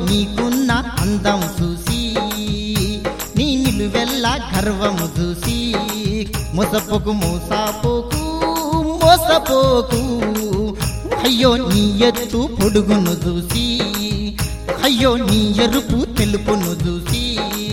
నీకున్న అందం చూసి నీ నిలువెల్ల గర్వము చూసి మొసపోకు మోసాపోకు మోసపోకు అయ్యో నీ ఎత్తు పొడుగును చూసి అయ్యో నీ ఎరుపు తెలుపును చూసి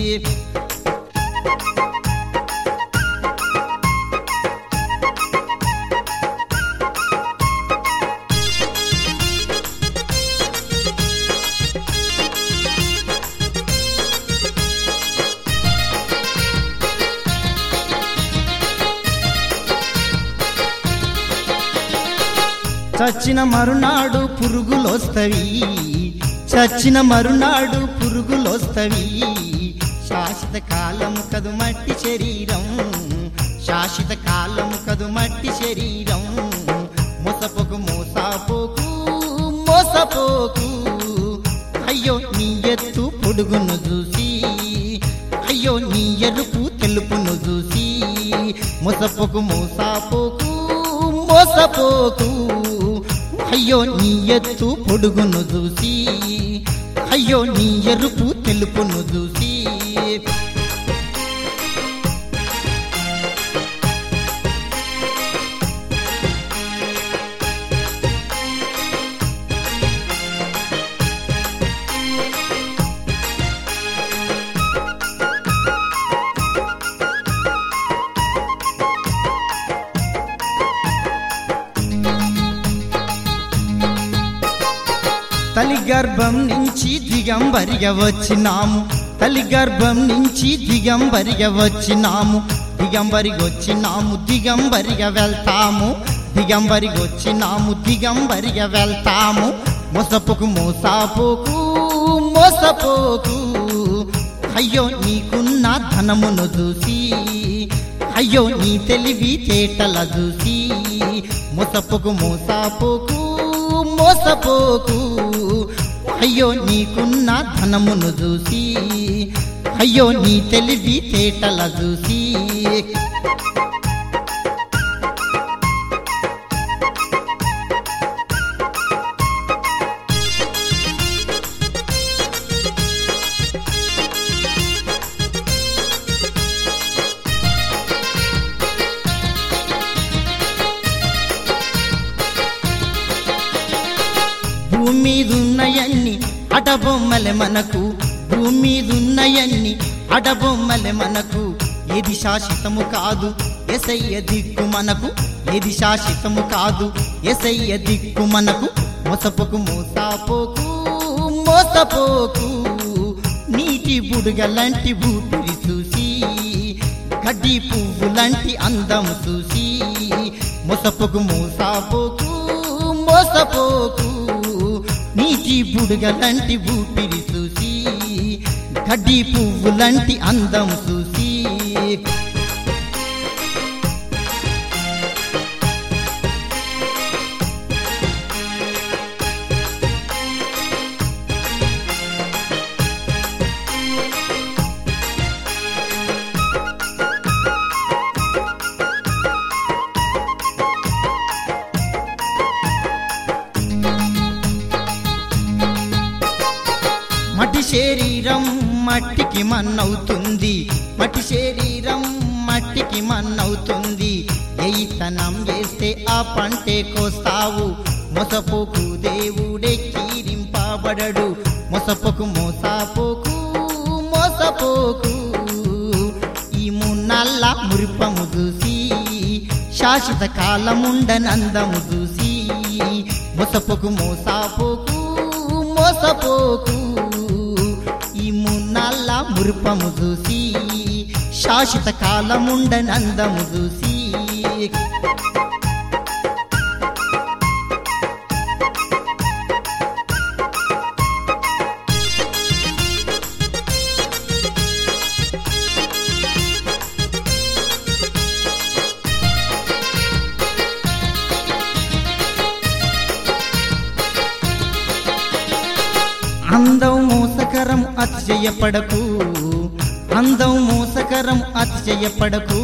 చచ్చిన మరునాడు పురుగులొస్తవి చచ్చిన మరునాడు పురుగులొస్తవి శాశ్వత కాలము కదు మట్టి శరీరం శాశ్వత కాలము కదు మట్టి శరీరం మోసపోకు మోసపోకు మోసపోకు అయ్యో నీ ఎత్తు పొడుగును చూసి అయ్యో నీ ఎరుపు తెలుపును చూసి మోసపోకు మోసపోకు మోసపోకు అయ్యో నీ ఎత్తు పొడుగును చూసి అయ్యో నీ ఎరుపు తెలుపును చూసి తల్లి గర్భం నుంచి దిగంబరిగా వచ్చినాము తల్లి గర్భం నుంచి దిగంబరిగా వచ్చినాము దిగంబరిగా వచ్చినాము దిగంబరిగా వెళ్తాము దిగంబరిగా వచ్చినాము దిగంబరిగా వెళ్తాము మోసపోకు మోసపోకు మోసపోకు అయ్యో నీకున్న ధనమును చూసి అయ్యో నీ తెలివి తేటల చూసి మోసపోకు మోసపోకు మోసపోకు అయ్యో నీకున్న ధనమును చూసి అయ్యో నీ తెలివి తేటల చూసి భూమి మీదున్నయన్ని అడబొమ్మలే మనకు భూమి మీదున్నయన్ని అడబొమ్మలే మనకు ఏది శాశ్వతము కాదు ఎసయ్య దిక్కు మనకు ఏది శాశ్వతము కాదు ఎసయ్య దిక్కు మనకు మోసపోకు మోసపోకు మోసపోకు నీటి బుడుగలాంటి బూపిరి చూసి గడ్డి పువ్వు లాంటి అందం చూసి మోసపోకు మోసపోకు మోసపోకు నీటి బుడుగలాంటి ఊపిరి చూసి గడ్డి పువ్వు లాంటి అందం చూసి మట్టి శరీరం మట్టికి మన్నవుతుంది మట్టి శరీరం మట్టికి మన్నవుతుంది ఎయితనం వేస్తే ఆ పంటే కోస్తావు మొసపోకు దేవుడే కీరింపబడడు మొసపోకు మోసపోకు మోసపోకు ఈ మున్నల్ల మురిపము చూసి శాశ్వత కాలముండనందము చూసి మొసపోకు మోసపోకు మోసపోకు ఈ మున్నాళ్ళ మురుపము చూసి శాశ్వత కాలముండనందము చూసి అందం మోసకరం అతిశయపడకు అందం మోసకరం అతిశయపడకు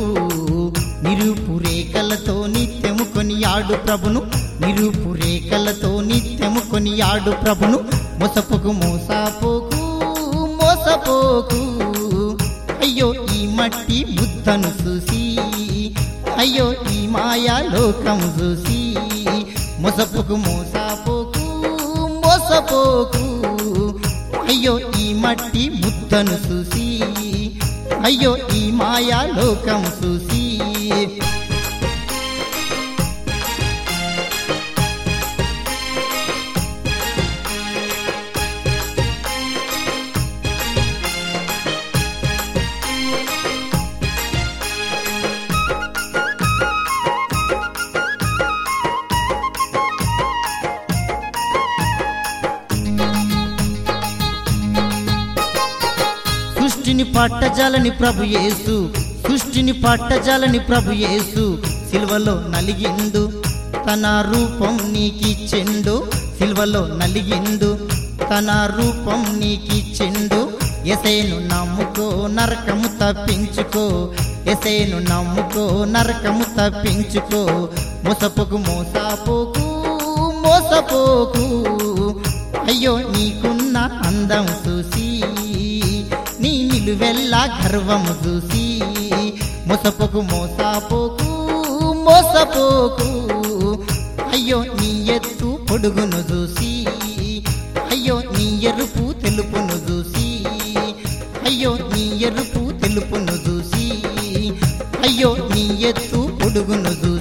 నిరూపు రేఖలతో నిత్యము కొనియాడు ప్రభును నిరూపు రేఖలతో నిత్యము కొనియాడు ప్రభును మోసపోకు మోసపోకు మోసపోకు అయ్యో ఈ మట్టి ముద్దను చూసి అయ్యో ఈ మాయా లోకం చూసి మోసపోకు మోసపోకు మోసపోకు అయ్యో ఈ మట్టి ముద్దను చూసి అయ్యో ఈ మాయా లోకం చూసి సృష్టిని పట్టజాలని ప్రభు యేసు సృష్టిని పట్టజాలని ప్రభు యేసు సిల్వలో నలిగిండు తన రూపం నీకిచ్చెండు సిల్వలో నలిగిండు తన రూపం నీకిచ్చెండు ఎసేను నమ్ముకో నరకము తప్పించుకో ఎసేను నమ్ముకో నరకము తప్పించుకో మోసపోకు మోసపోకు మోసపోకు అయ్యో నీకున్న అందం చూసి నీ నిలువెల్లా గర్వము చూసి మోసపోకు మోసపోకు మోసపోకు అయ్యో నీ ఎత్తు పొడుగును చూసి అయ్యో నీ ఎరుపు తెలుపును చూసి అయ్యో నీ ఎరుపు తెలుపును చూసి అయ్యో నీ ఎత్తు పొడుగును చూసి